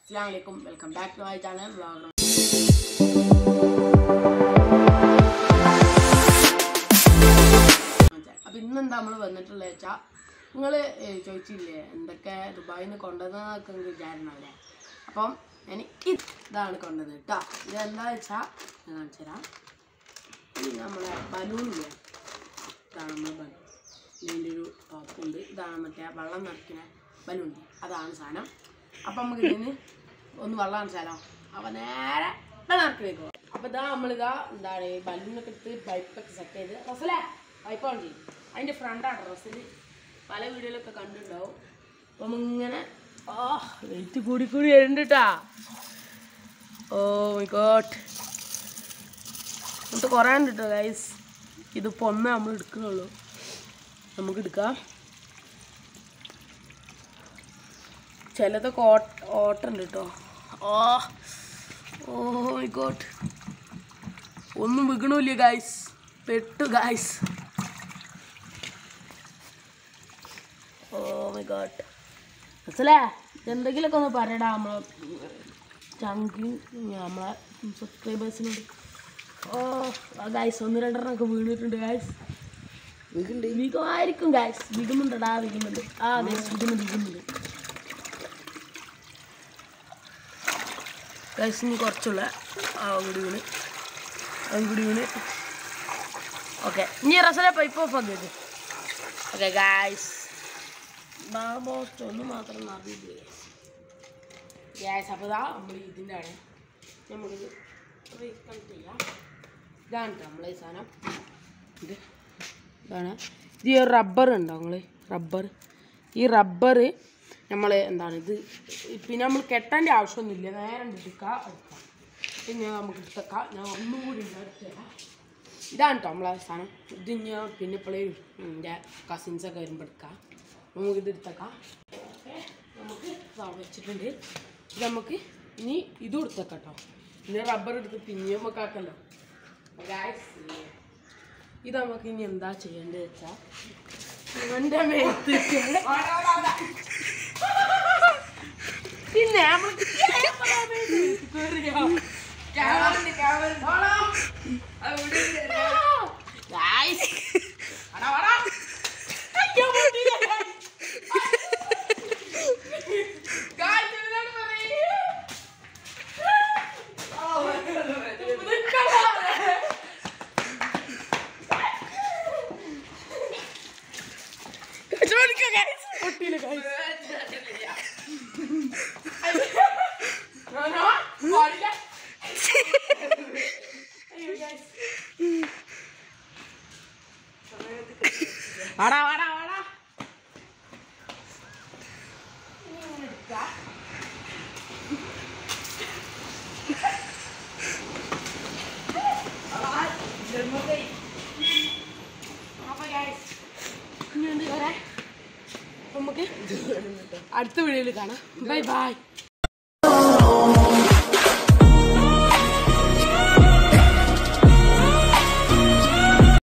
അസ്സാം വലൈക്കും welcome back to my channel vlog അപ്പം ഇന്നെന്താ നമ്മൾ വന്നിട്ടുള്ളത് വെച്ചാൽ നിങ്ങൾ ചോദിച്ചില്ലേ എന്തൊക്കെ ദുബായിൽ നിന്ന് കൊണ്ടുവന്നതൊക്കെ നിങ്ങൾക്ക് വിചാരണല്ലേ അപ്പം ഞാൻ ഇതാണ് കൊണ്ടുവന്നത് കേട്ടോ ഇതെന്താ വെച്ചാൽ ഞാൻ കാണിച്ചു തരാം ഇത് നമ്മളെ ബലൂണില്ലേ ഇതാണ് നമ്മൾ ബലൂൺ ഇതിൻ്റെ ഒരു ടോപ്പ് ഉണ്ട് ഇതാണ് മറ്റേ വെള്ളം നിറയ്ക്കുന്ന ബലൂൺ അതാണ് സാധനം അപ്പം നമുക്ക് ഇതിന് ഒന്ന് വെള്ളം കാണിച്ചാലോ അപ്പം നേരെ വെള്ളം നിറക്കിലേക്ക് പോകാം അപ്പം ഇതാ നമ്മളിതാ എന്താണ് ബലൂണൊക്കെ എടുത്ത് പൈപ്പൊക്കെ സെറ്റ് ചെയ്ത് റസലേ പൈപ്പ് ഓൺ ചെയ്യും അതിൻ്റെ ഫ്രണ്ടാണ് ഡ്രസ്സിൽ പല വീഡിയോയിലൊക്കെ കണ്ടിട്ടുണ്ടാവും അപ്പം ഇങ്ങനെ ആ വെയിറ്റ് കൂടി കൂടി വരുന്നുണ്ട് ഓ മൈ ഗോഡ് എന്നിട്ട് കുറേ ഉണ്ട് കേട്ടോ ഗൈസ് ഇതിപ്പോൾ ഒന്നേ നമ്മൾ എടുക്കുന്നുള്ളൂ നമുക്ക് എടുക്കാം ചിലതൊക്കെ ഓട്ട ഓട്ടുണ്ട് കേട്ടോ ഓ ഓ മൈ ഗോഡ് ഒന്നും വിൽക്കണില്ല ഗൈസ് പെട്ടു ഗൈസ് ഓ മൈ ഗോഡ് മനസ്സിലേ എന്തെങ്കിലുമൊക്കെ ഒന്ന് പറയടാ നമ്മളെ ചങ്കി നമ്മളെ സബ്സ്ക്രൈബേഴ്സിനോട് ഓ ഗൈസ് ഒന്ന് രണ്ടെണ്ണമൊക്കെ വീണിട്ടുണ്ട് ഗൈസ് വികുമായിരിക്കും ഗൈസ് വികുന്നുണ്ടടാ വികുന്നുണ്ട് ആ ഗൈസ് വികുന്നുണ്ട് വികുന്നുണ്ട് ഗൈസ് ഇനി കുറച്ചുള്ള ആ കൂടി വീണ് അതും കൂടി വീണ് ഓക്കെ ഇനി റസലെ പൈപ്പ് ഓഫ് ആക്കിയത് ഓക്കെ ഗൈസ് ബാബോസ്റ്റ് ഒന്ന് മാത്രം അറിയില്ല ഗ്യാസ് അപ്പോൾ ഇതാ നമ്മൾ ഇതിൻ്റെ ആണ് നമുക്കിത് റീകണക്ട് ചെയ്യാം ഇതാണ് കേട്ടോ നമ്മളെ ഈ സാധനം ഇത് ഇതാണ് ഇത് ഈ റബ്ബർ ഉണ്ടോ നിങ്ങൾ റബ്ബർ ഈ റബ്ബർ നമ്മൾ എന്താണ് ഇത് പിന്നെ നമ്മൾ കെട്ടേണ്ട ആവശ്യമൊന്നുമില്ല നേരെ എടുക്കാം എടുക്കാം പിന്നെ നമുക്ക് എടുത്തേക്കാം ഞാൻ ഒന്നും കൂടി എടുത്തേക്കാം ഇതാണ് കേട്ടോ നമ്മളെ സാധനം ഇത് ഞാൻ പിന്നെ ഇപ്പോഴേ എൻ്റെ കസിൻസൊക്കെ വരുമ്പോൾ എടുക്കാം നമുക്കിത് എടുത്തേക്കാം ഓക്കേ. നമുക്ക് ഇതാ വെച്ചിട്ടുണ്ട് ഇത് നമുക്ക് ഇനി ഇതും എടുത്തേക്കാം കേട്ടോ പിന്നെ റബ്ബർ എടുത്ത് പിന്നെയും നമുക്ക് ആക്കല്ലോ ഗായ്സ് ഇത് നമുക്ക് ഇനി എന്താ ചെയ്യേണ്ടത് വെച്ചാൽ ഇവന്റെ മേത്ത് പിന്നെ നമ്മൾക്ക് ഗായ്സ് അയ്യോ പൊട്ടിയില്ല, guys. Guys, ഇതിനോട് പറയ്. നിക്കടാ. ചോദിക്ക ഗൈസ് പൊട്ടിയില്ല ഗൈസ് പാടില്ല അയ്യോ ഗൈസ് വാടാ വാടാ വാടാ ഇനി ഇങ്ങനെ എടുക്കാം അപ്പൊ ഗൈസ് ഇനി എന്ത് വരാൻ നമുക്ക് അടുത്ത വീഡിയോയിൽ കാണാം ബൈ ബൈ